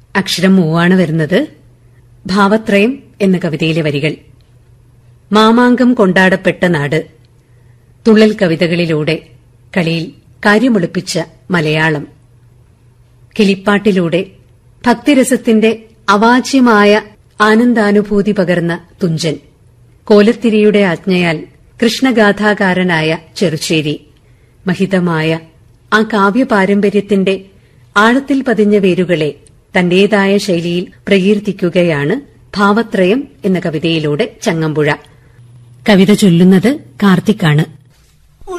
അക്ഷരം മൂവാണ് വരുന്നത് ഭാവത്രയം എന്ന കവിതയിലെ വരികൾ മാമാങ്കം കൊണ്ടാടപ്പെട്ട നാട് തുള്ളൽ കവിതകളിലൂടെ കളിയിൽ കാര്യമൊളിപ്പിച്ച മലയാളം കിളിപ്പാട്ടിലൂടെ ഭക്തിരസത്തിന്റെ അവാച്യമായ ആനന്ദാനുഭൂതി പകർന്ന തുഞ്ചൻ കോലത്തിരിയുടെ ആജ്ഞയാൽ കൃഷ്ണഗാഥാകാരനായ ചെറുശ്ശേരി മഹിതമായ ആ കാവ്യപാരമ്പര്യത്തിന്റെ ആഴത്തിൽ പതിഞ്ഞ വേരുകളെ തന്റേതായ ശൈലിയിൽ പ്രകീർത്തിക്കുകയാണ് ഭാവത്രയം എന്ന കവിതയിലൂടെ ചങ്ങമ്പുഴ കവിത ചൊല്ലുന്നത് കാർത്തിക്കാണ്